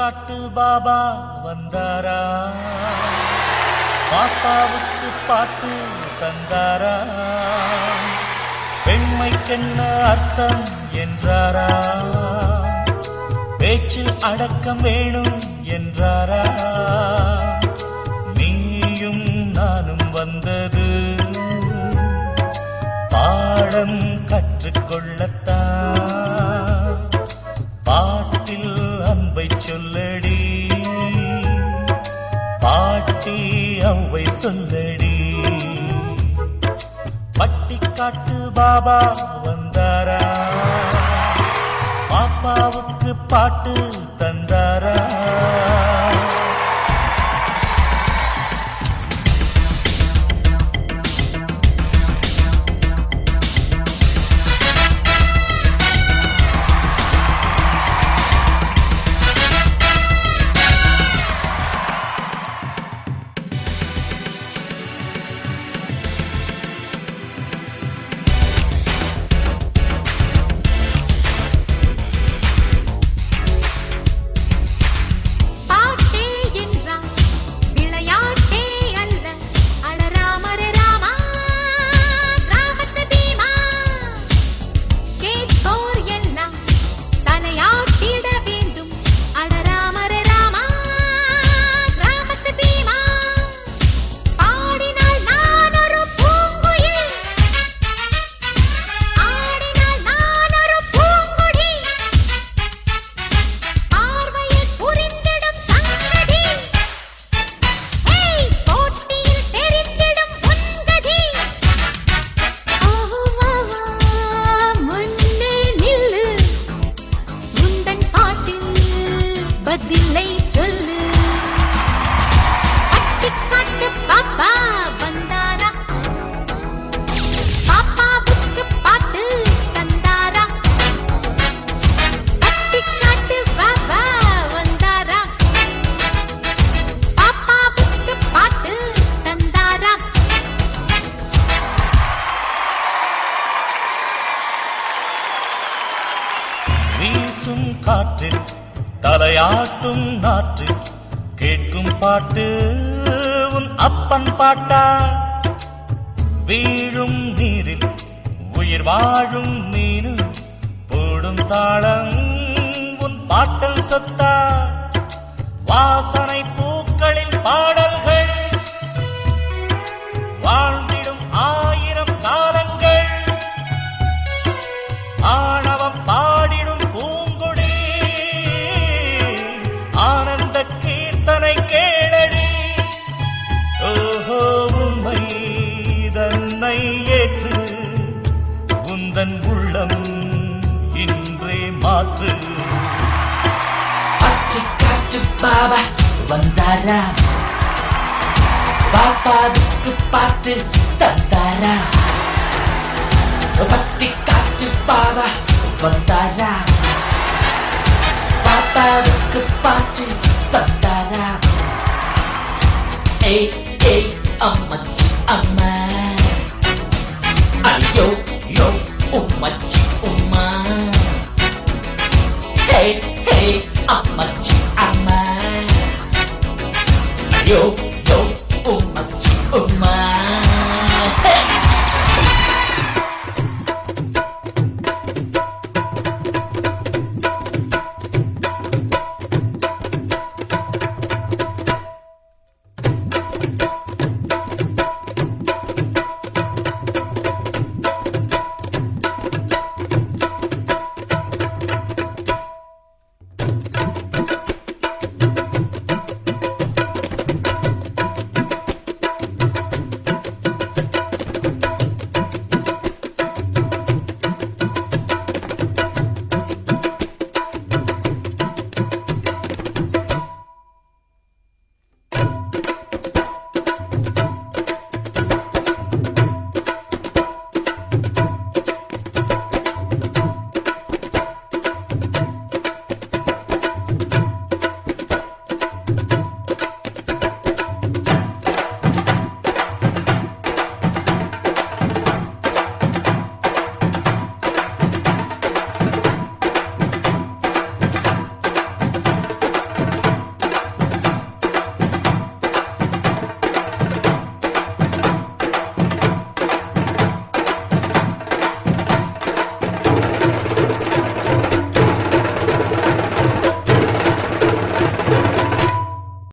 காட்டு பாபா வந்தாரா பாப்பாவுக்கு பாட்டு தந்தாரா பெண்மைக்கென்ன அர்த்தம் என்றாரா பேச்சில் அடக்கம் வேணும் என்றாரா நீயும் நானும் வந்தது பாடம் கற்றுக்கொள்ளத்தான் பாட்டில் அன்பை சொல்லடி பாட்டி அவ்வை சொல்லடி பட்டிக்காட்டு பாபா வந்தாரா பாப்பாவுக்கு பாட்டு தந்தாரா பாட்டே என்றான் விளையாட்டே அல்ல அடராமர ராமா கிராமத்து பீமா கேட்போர் எல்லாம் தலையாட்டிட வேண்டும் அடராமர ராமா கிராமத்து பீமா பாடினால் நான் ஒரு பூங்குயில் ஆடினால் நான் ஒரு பூங்குடி பார்வையில் புரிந்திடும் சங்கதி ஹேய் போட்டியில் தெரிந்திடும் உன்கதி ஓஹோவா முன்னே நில்லு உந்தன் பாட்டில் பதிலை சொல்லு பட்டிக்காட்டு பாப்பா வந்தாரா பாப்பாவுக்கு பாட்டு தந்தாரா பட்டிக்காட்டு பாபா வந்தாரா பாப்பாவுக்கு பாட்டு தந்தாரா வீசும் காற்றில் தலையாட்டும் நாற்றில் கேட்கும் பாட்டு உன் அப்பன் பாட்டா வீழும் நீரில் உயிர் வாழும் மீனு போடும் தாளம் உன் பாட்டல் சொத்தா வாசனை பூக்களின் பாடல்கள் வாழ்ந்திடும் ஆயிரம் காலங்கள் ஆணவம் பாடிடும் பூங்குடி ஆனந்த கீர்த்தனை கேளடி ஓஹோ உண்மை தன்னை ஏற்று உந்தன் உள்ளம் இன்றே மாற்று பாட்டு காட்டு பாபா வந்தாரா பாப்பாவுக்கு பாட்டு தந்தாரா பட்டி காட்டு பாபா வந்தாரா பாப்பாவுக்கு பாட்டு தந்தாரா ஏய் ஏய் அம்மச்சி அம்மா ஐயோ யோ உம்மச்சி உம்மா Hey, hey, அம்மச்சி அம்மா யோ யோ உம்மச்சி